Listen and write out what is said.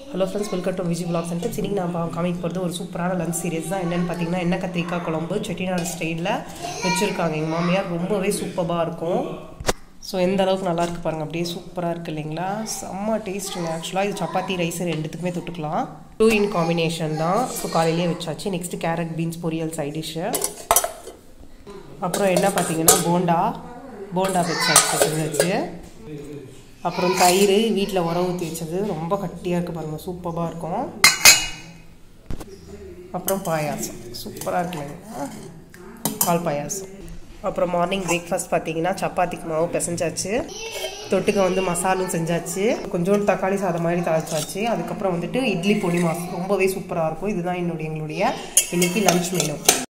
hello friends welcome to Vijay blogs and tips இன்னைக்கு நான் பா- காமிக்க போகிறது ஒரு சூப்பரான லஞ்ச் சீரியஸ் தான் என்னென்னு பார்த்தீங்கன்னா எண்ணெய் கத்திரிக்காய் குழம்பு செட்டிநாடு ஸ்டைலில் வச்சுருக்காங்க எங்கள் மாமியார் ரொம்பவே சூப்பராக இருக்கும் ஸோ எந்த அளவுக்கு நல்லா இருக்கு பாருங்கள் அப்படியே சூப்பராக இருக்குது இல்லைங்களா செம்ம டேஸ்ட்டுங்க ஆக்சுவலாக இது சப்பாத்தி ரைஸ் ரெண்டுத்துக்குமே தொட்டுக்கலாம் டூ இன் காம்பினேஷன் தான் ஸோ காலையிலேயே வச்சாச்சு நெக்ஸ்ட்டு கேரட் பீன்ஸ் பொரியல் சைட் டிஷ்ஷு அப்புறம் என்ன பார்த்தீங்கன்னா போண்டா போண்டா வச்சாச்சு வச்சு அப்புறம் தயிர் வீட்டில் உரம் ஊற்றி வச்சது ரொம்ப கட்டியாக இருக்குது பாருங்கள் சூப்பராக இருக்கும் அப்புறம் பாயாசம் சூப்பராக இருக்குல்லைங்களா பால் பாயாசம் அப்புறம் மார்னிங் பிரேக்ஃபாஸ்ட் பார்த்தீங்கன்னா சப்பாத்திக்கு மாவு பிசைஞ்சாச்சு தொட்டுக்க வந்து மசாலும் செஞ்சாச்சு கொஞ்சோண்டு தக்காளி சாதம் மாதிரி தாளிச்சாச்சு அதுக்கப்புறம் வந்துட்டு இட்லி பொடி மாஸ் ரொம்பவே சூப்பராக இருக்கும் இதுதான் என்னுடைய எங்களுடைய இன்னைக்கு லஞ்ச் மெனு